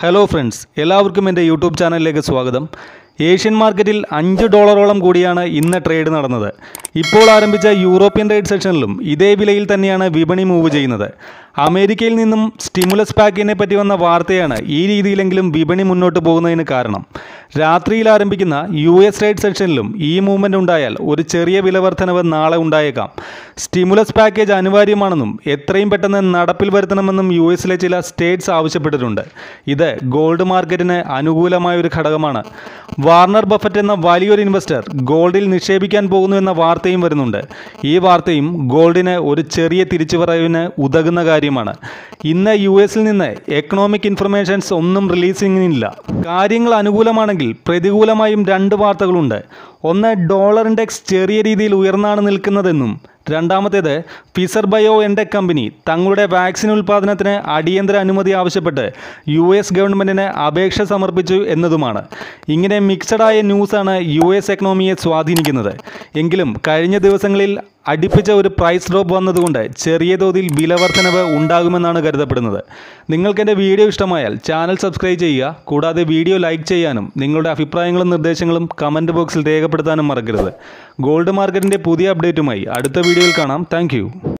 hello friends എല്ലാവർക്കും എൻ്റെ YouTube ചാനലിലേക്ക് സ്വാഗതം ഏഷ്യൻ മാർക്കറ്റിൽ അഞ്ച് ഡോളറോളം കൂടിയാണ് ഇന്ന് ട്രേഡ് നടന്നത് ഇപ്പോൾ ആരംഭിച്ച യൂറോപ്യൻ ട്രേഡ് സെഷനിലും ഇതേ വിലയിൽ തന്നെയാണ് വിപണി മൂവ് ചെയ്യുന്നത് അമേരിക്കയിൽ നിന്നും സ്റ്റിമുലസ് പാക്കിനെ പറ്റി വന്ന വാർത്തയാണ് ഈ രീതിയിലെങ്കിലും വിപണി മുന്നോട്ട് പോകുന്നതിന് കാരണം രാത്രിയിൽ ആരംഭിക്കുന്ന യു എസ് ട്രേഡ് സെഷനിലും ഈ മൂവ്മെൻ്റ് ഉണ്ടായാൽ ഒരു ചെറിയ വില വർധനവ് നാളെ ഉണ്ടായേക്കാം സ്റ്റിമുലസ് പാക്കേജ് അനിവാര്യമാണെന്നും എത്രയും പെട്ടെന്ന് നടപ്പിൽ വരുത്തണമെന്നും യു എസിലെ ചില സ്റ്റേറ്റ്സ് ആവശ്യപ്പെട്ടിട്ടുണ്ട് ഇത് ഗോൾഡ് മാർക്കറ്റിന് അനുകൂലമായ ഒരു ഘടകമാണ് വാർണർ ബഫറ്റ് എന്ന വലിയൊരു ഇൻവെസ്റ്റർ ഗോൾഡിൽ നിക്ഷേപിക്കാൻ പോകുന്നു എന്ന വാർത്തയും വരുന്നുണ്ട് ഈ വാർത്തയും ഗോൾഡിന് ഒരു ചെറിയ തിരിച്ചുവരവിന് ഉതകുന്ന കാര്യമാണ് ഇന്ന് യു എസിൽ നിന്ന് എക്കണോമിക് ഇൻഫർമേഷൻസ് ഒന്നും റിലീസിങ്ങിനില്ല കാര്യങ്ങൾ അനുകൂലമാണെങ്കിൽ പ്രതികൂലമായും രണ്ട് വാർത്തകളുണ്ട് ഒന്ന് ഡോളർ ഇൻഡെക്സ് ചെറിയ രീതിയിൽ ഉയർന്നാണ് നിൽക്കുന്നതെന്നും രണ്ടാമത്തേത് ഫിസർ ബയോ എൻടെക് കമ്പനി തങ്ങളുടെ വാക്സിൻ ഉൽപ്പാദനത്തിന് അടിയന്തര അനുമതി ആവശ്യപ്പെട്ട് യു എസ് ഗവൺമെൻറ്റിന് അപേക്ഷ സമർപ്പിച്ചു എന്നതുമാണ് ഇങ്ങനെ മിക്സഡായ ന്യൂസാണ് യു എസ് എക്കണോമിയെ സ്വാധീനിക്കുന്നത് എങ്കിലും കഴിഞ്ഞ ദിവസങ്ങളിൽ അടുപ്പിച്ച ഒരു പ്രൈസ് ഡ്രോപ്പ് വന്നതുകൊണ്ട് ചെറിയ തോതിൽ വിലവർധനവ് ഉണ്ടാകുമെന്നാണ് കരുതപ്പെടുന്നത് നിങ്ങൾക്ക് എൻ്റെ വീഡിയോ ഇഷ്ടമായാൽ ചാനൽ സബ്സ്ക്രൈബ് ചെയ്യുക കൂടാതെ വീഡിയോ ലൈക്ക് ചെയ്യാനും നിങ്ങളുടെ അഭിപ്രായങ്ങളും നിർദ്ദേശങ്ങളും കമൻറ്റ് ബോക്സിൽ രേഖപ്പെടുത്താനും മറക്കരുത് ഗോൾഡ് മാർക്കറ്റിൻ്റെ പുതിയ അപ്ഡേറ്റുമായി അടുത്ത വീഡിയോയിൽ കാണാം താങ്ക്